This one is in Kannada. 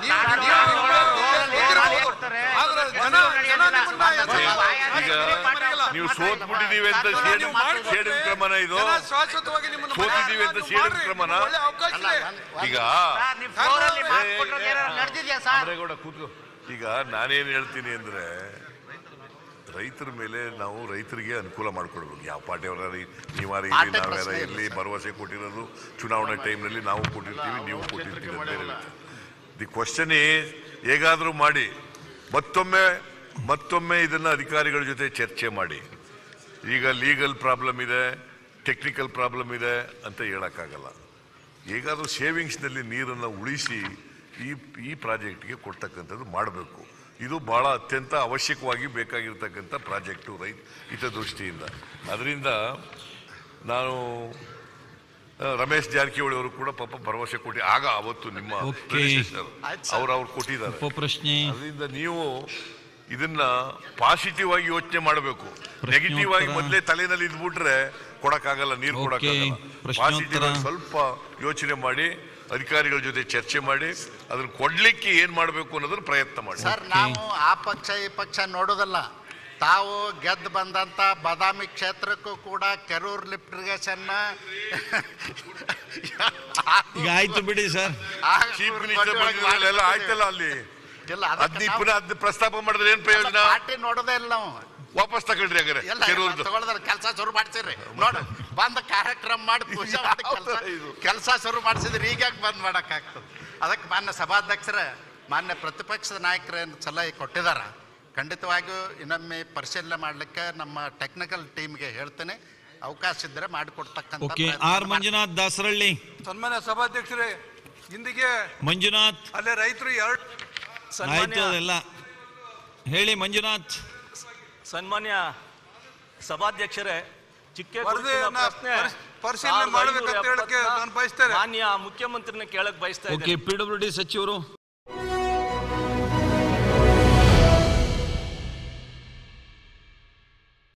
ಆದ್ರೆ ಜನ ಜನ ನಿಮ್ಮನ್ನ ಈಗ ನೀವು ಸೋತ್ ಬಿಟ್ಟಿದೀವಿ ಅಂತ ಸೇಡ್ ಸೇಡಿನ ಕ್ರಮನ ಇದು ಜನ ಶಾಶ್ವತವಾಗಿ ನಿಮ್ಮನ್ನ ಸೋತಿದೀವಿ ಅಂತ ನೀವು ಸೇಡಿನ ಮಾಡ್ರಿ. ಕ್ರಮನ ಒಳ್ಳೆ ಅವಕಾಶ ಇದೆ. ಈಗ ನಡೆದಿದ್ಯಾ ಸರ್ ಅಮರೇಗೌಡ ಕೂತ್ಕೋ ಈಗ ನಾನೇನ್ ಹೇಳ್ತೀನಿ ಅಂದ್ರೆ ರೈತರ ಮೇಲೆ ನಾವು ರೈತರಿಗೆ ಅನುಕೂಲ ಮಾಡ್ಕೊಡ್ಬೇಕು ಯಾವ ಪಾರ್ಟಿಯವರ ನೀವಾರ ಇರಲಿ ಪಾರ್ಟಿ ನಾವ್ಯಾರ ಪ್ರಶ್ನೆ ಇಲ್ಲ ಇರಲಿ ಭರವಸೆ ಕೊಟ್ಟಿರೋದು ಚುನಾವಣೆ ಟೈಮ್ನಲ್ಲಿ ನಾವು ಕೊಟ್ಟಿರ್ತೀವಿ ನೀವು ಕೊಟ್ಟಿರ್ತೀವಿ ಅಂತ ಬೇರೆ ದಿ ಕ್ವಶನ್ ಹೇಗಾದ್ರೂ ಮಾಡಿ ಮತ್ತೊಮ್ಮೆ ಮತ್ತೊಮ್ಮೆ ಇದನ್ನ ಅಧಿಕಾರಿಗಳ ಜೊತೆ ಚರ್ಚೆ ಮಾಡಿ ಈಗ ಲೀಗಲ್ ಪ್ರಾಬ್ಲಮ್ ಇದೆ ಟೆಕ್ನಿಕಲ್ ಪ್ರಾಬ್ಲಮ್ ಇದೆ ಅಂತ ಹೇಳಕ್ಕಾಗಲ್ಲ ಹೇಗಾದ್ರೂ ಸೇವಿಂಗ್ಸ್ನಲ್ಲಿ ನೀರನ್ನು ಉಳಿಸಿ ಈ ಈ ಪ್ರಾಜೆಕ್ಟ್ಗೆ ಕೊಡ್ತಕ್ಕಂಥದ್ದು ಮಾಡಬೇಕು ಇದು ಬಹಳ ಅತ್ಯಂತ ಅವಶ್ಯಕವಾಗಿ ಬೇಕಾಗಿರ್ತಕ್ಕಂಥ ಪ್ರಾಜೆಕ್ಟು ರೈತ ಹಿತದೃಷ್ಟಿಯಿಂದ ಅದರಿಂದ ನಾನು ಆ, ರಮೇಶ್ ಜಾರಕಿಹೊಳಿ ಅವರು ಕೂಡ ಪಾಪ ಭರವಸೆ ಕೊಟ್ಟಿ ಆಗ ಅವತ್ತು ನಿಮ್ಮ Okay. ಅವ್ರು ಅವ್ರು ಕೊಟ್ಟಿದ್ದಾರೆ ಉಪ ಪ್ರಶ್ನೆ ಅದರಿಂದ ನೀವು ಇದನ್ನ ಪಾಸಿಟಿವ್ ಆಗಿ ಯೋಚನೆ ಮಾಡಬೇಕು ಪ್ರಶ್ನೋತ್ತರ. ನೆಗೆಟಿವ್ ಆಗಿ ಮೊದಲೇ ತಲೆನಲ್ಲಿ ಇದ್ಬಿಟ್ರೆ ಕೊಡಕ್ಕಾಗಲ್ಲ ನೀರು Okay. ಕೊಡಕ್ಕಾಗಲ್ಲ ಪ್ರಶ್ನೋತ್ತರ. ಪಾಸಿಟಿವ್ ಆಗಿ ಸ್ವಲ್ಪ ಯೋಚನೆ ಮಾಡಿ ಅಧಿಕಾರಿಗಳ ಜೊತೆ ಚರ್ಚೆ ಮಾಡಿ ಅದನ್ನ ಕೊಡ್ಲಿಕ್ಕೆ ಏನ್ ಮಾಡಬೇಕು ಅನ್ನೋದನ್ನ ಪ್ರಯತ್ನ ಮಾಡಿ ಸರ್ ನಾವು ಆ ಪಕ್ಷ ಈ ಪಕ್ಷ ನೋಡೋದಲ್ಲ ತಾವು ಗೆದ್ದು ಬಂದಂತ ಬಾದಾಮಿ ಕ್ಷೇತ್ರಕ್ಕೂ ಕೂಡ ಕೆರೂರ್ ಲಿಫ್ಟ್ ಇರಿಗೇಷನ್ ಈಗ ಆಯ್ತು ಬಿಡಿ ಸರ್ ಚೀಫ್ ಮಿನಿಸ್ಟರ್ ಬಂದಿದ್ರಲ್ಲ ಎಲ್ಲ ಆಯ್ತಲ್ಲ ಅಲ್ಲಿ ಇಲ್ಲ ಅದ್ನ ಪುನಃ ಅದ್ ಪ್ರಸ್ತಾಪ ಮಾಡಿದ್ರೆ ಏನ್ ಪ್ರಯೋಜನ ಪಾರ್ಟಿ ನೋಡೋದೇ ಇಲ್ಲ ನಾವು ವಾಪಸ್ ತಗೊಳ್ರಿ ಹಾಗಾದ್ರೆ ಎಲ್ಲ ಕೆರೂರ್ದು ತಗೊಳ್ದಾರ ಕೆಲಸ ಶುರು ಮಾಡ್ಸಿರಿ ನೋಡು ಬಂದ ಕಾರ್ಯಕ್ರಮ ಮಾಡಿ ಪೂಜೆ ಮಾಡಿ ಕೆಲಸ ಇದು? ಕೆಲಸ ಶುರು ಮಾಡಿಸಿದ್ರೆ ಈಗ ಬಂದ್ ಮಾಡಕ್ ಆಗ್ತದೆ ಅದಕ್ಕೆ ಮಾನ್ಯ ಸಭಾಧ್ಯಕ್ಷರ ಮಾನ್ಯ ಪ್ರತಿಪಕ್ಷದ ನಾಯಕರು ಏನು ಸಲಹೆ ಕೊಟ್ಟಿದಾರ ಖಂಡಿತವಾಗಿಯೂ ಇನ್ನೊಮ್ಮೆ ಪರಿಶೀಲನೆ ಮಾಡ್ಲಿಕ್ಕೆ ನಮ್ಮ ಟೆಕ್ನಿಕಲ್ ಟೀಮ್ಗೆ ಹೇಳ್ತೇನೆ ಅವಕಾಶ ಇದ್ದರೆ ಮಾಡಿಕೊಡ್ತಕ್ಕಂಥ ಓಕೆ ಪ್ರಯತ್ನ ಆರ್ ಮಾಡ್ತೀನಿ. ಮಂಜುನಾಥ್ ದಾಸರಳ್ಳಿ ಸನ್ಮಾನ್ಯ ಸಭಾಧ್ಯಕ್ಷರೇ ಇಂದಿಗೆ ಮಂಜುನಾಥ್ ಅಲ್ಲೇ ರೈತರು ಎರಡು ಆಯ್ತು ಅದೆಲ್ಲ ಹೇಳಿ ಮಂಜುನಾಥ್ ಸನ್ಮಾನ್ಯ ಸಭಾಧ್ಯಕ್ಷರೇ ಚಿಕ್ಕ ವರದಿಯನ್ನ ಪರಿಶ್- ಪರಿಶೀಲನೆ ಮಾಡ್ಬೇಕಂತ ಹೇಳಕ್ಕೆ ನಾನು ಬಯಸ್ತೇನೆ. ಮಾನ್ಯ ಮುಖ್ಯಮಂತ್ರಿನ ಕೇಳಕ್ ಬಯಸ್ತಾ ಓಕೆ ಇದ್ದೇನೆ ಪಿ ಡಬ್ಲ್ಯೂ ಡಿ ಸಚಿವರು